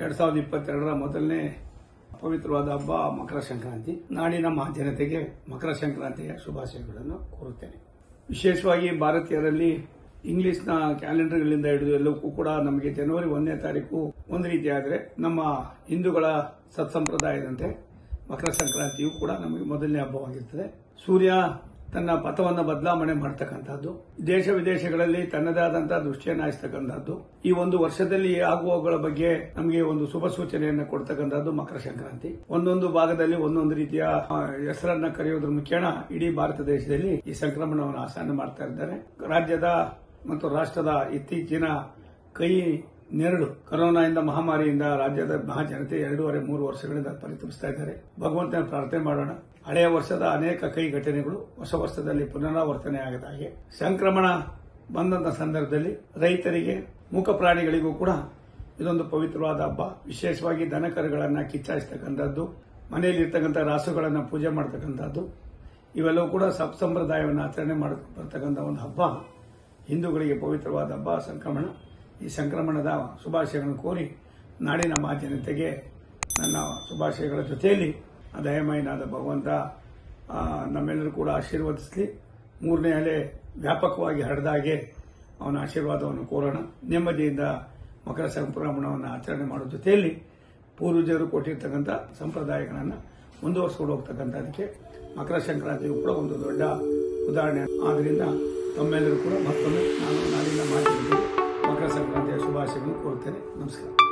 ಎರಡ್ ಸಾವಿರದ ಇಪ್ಪತ್ತೆರಡರ ಮೊದಲನೇ ಪವಿತ್ರವಾದ ಹಬ್ಬ ಮಕರ ಸಂಕ್ರಾಂತಿ ನಾಡಿನ ಮಹಾಜನತೆಗೆ ಮಕರ ಸಂಕ್ರಾಂತಿಯ ಶುಭಾಶಯಗಳನ್ನು ಕೋರುತ್ತೇನೆ ವಿಶೇಷವಾಗಿ ಭಾರತೀಯರಲ್ಲಿ ಇಂಗ್ಲಿಷ್ನ ಕ್ಯಾಲೆಂಡರ್ಗಳಿಂದ ಹಿಡಿದು ಎಲ್ಲವಕ್ಕೂ ಕೂಡ ನಮಗೆ ಜನವರಿ ಒಂದನೇ ತಾರೀಕು ಒಂದು ರೀತಿ ಆದರೆ ನಮ್ಮ ಹಿಂದೂಗಳ ಸತ್ಸಂಪ್ರದಾಯದಂತೆ ಮಕರ ಸಂಕ್ರಾಂತಿಯು ಕೂಡ ನಮಗೆ ಮೊದಲನೇ ಹಬ್ಬವಾಗಿರ್ತದೆ ಸೂರ್ಯ ತನ್ನ ಪಥವನ್ನು ಬದಲಾವಣೆ ಮಾಡತಕ್ಕಂಥದ್ದು ದೇಶ ವಿದೇಶಗಳಲ್ಲಿ ತನ್ನದೇ ಆದಂತಹ ದೃಷ್ಟಿಯನ್ನು ಹಾಯಿಸ್ತಕ್ಕಂಥದ್ದು ಈ ಒಂದು ವರ್ಷದಲ್ಲಿ ಆಗುವವುಗಳ ಬಗ್ಗೆ ನಮಗೆ ಒಂದು ಶುಭ ಸೂಚನೆಯನ್ನು ಕೊಡ್ತಕ್ಕಂಥದ್ದು ಮಕರ ಸಂಕ್ರಾಂತಿ ಒಂದೊಂದು ಭಾಗದಲ್ಲಿ ಒಂದೊಂದು ರೀತಿಯ ಆ, ಹೆಸರನ್ನ ಕರೆಯೋದ್ರ ಮುಖೇನ ಇಡೀ ಭಾರತ ದೇಶದಲ್ಲಿ ಈ ಸಂಕ್ರಮಣವನ್ನು ಆಸನ್ನ ಮಾಡ್ತಾ ಇದ್ದಾರೆ ರಾಜ್ಯದ ಮತ್ತು ರಾಷ್ಟ್ರದ ಇತ್ತೀಚಿನ ಕೈ ನೆರಳು ಕೊರೋನಾದಿಂದ ಮಹಾಮಾರಿಯಿಂದ ರಾಜ್ಯದ ಮಹಾಜನತೆ ಎರಡೂವರೆ ಮೂರು ವರ್ಷಗಳಿಂದ ಪರಿತಪಿಸ್ತಾ ಇದ್ದಾರೆ ಭಗವಂತನ ಪ್ರಾರ್ಥನೆ ಮಾಡೋಣ ಹಳೆಯ ವರ್ಷದ ಅನೇಕ ಕೈ ಘಟನೆಗಳು ಹೊಸ ವರ್ಷದಲ್ಲಿ ಪುನರಾವರ್ತನೆ ಆಗದ ಹಾಗೆ ಸಂಕ್ರಮಣ ಬಂದಂತ ಸಂದರ್ಭದಲ್ಲಿ ರೈತರಿಗೆ ಮೂಕ ಪ್ರಾಣಿಗಳಿಗೂ ಕೂಡ ಇದೊಂದು ಪವಿತ್ರವಾದ ಹಬ್ಬ ವಿಶೇಷವಾಗಿ ದನಕರುಗಳನ್ನ ಕಿಚ್ಚಾಯಿಸ್ತಕ್ಕಂಥದ್ದು ಮನೆಯಲ್ಲಿರ್ತಕ್ಕಂಥ ರಾಸುಗಳನ್ನ ಪೂಜೆ ಮಾಡತಕ್ಕಂಥದ್ದು ಇವೆಲ್ಲವೂ ಕೂಡ ಸಪ್ ಸಂಪ್ರದಾಯವನ್ನು ಆಚರಣೆ ಮಾಡ ಬರ್ತಕ್ಕಂಥ ಒಂದು ಹಬ್ಬ ಹಿಂದೂಗಳಿಗೆ ಪವಿತ್ರವಾದ ಹಬ್ಬ ಸಂಕ್ರಮಣ ಈ ಸಂಕ್ರಮಣದ ಶುಭಾಶಯಗಳನ್ನು ಕೋರಿ ನಾಡಿನ ಮಹಾಜನತೆಗೆ ನನ್ನ ಶುಭಾಶಯಗಳ ಜೊತೆಯಲ್ಲಿ ಆ ದಯಮಯನಾದ ಭಗವಂತ ಆ, ನಮ್ಮೆಲ್ಲರೂ ಕೂಡ ಆಶೀರ್ವದಿಸಲಿ ಮೂರನೇ ಅಲೆ ವ್ಯಾಪಕವಾಗಿ ಹರಡದಾಗೆ ಅವನ ಆಶೀರ್ವಾದವನ್ನು ಕೋರೋಣ ನೆಮ್ಮದಿಯಿಂದ ಮಕರ ಸಂಕ್ರಮಣವನ್ನು ಆಚರಣೆ ಮಾಡೋ ಜೊತೆಯಲ್ಲಿ ಪೂರ್ವಜರು ಕೊಟ್ಟಿರ್ತಕ್ಕಂಥ ಸಂಪ್ರದಾಯಗಳನ್ನು ಮುಂದುವರಿಸ್ಕೊಂಡು ಹೋಗ್ತಕ್ಕಂಥದಕ್ಕೆ ಮಕರ ಸಂಕ್ರಾಂತಿಯು ಕೂಡ ಒಂದು ದೊಡ್ಡ ಉದಾಹರಣೆ ಆದ್ದರಿಂದ ತಮ್ಮೆಲ್ಲರೂ ಕೂಡ ಮತ್ತೊಮ್ಮೆ ನಾನು ನಾಡಿನ ಮಾಧ್ಯಮದಲ್ಲಿ ಮಕರ ಸಂಕ್ರಾಂತಿಯ ಶುಭಾಶಯಗಳನ್ನು ಕೋರುತ್ತೇನೆ ನಮಸ್ಕಾರ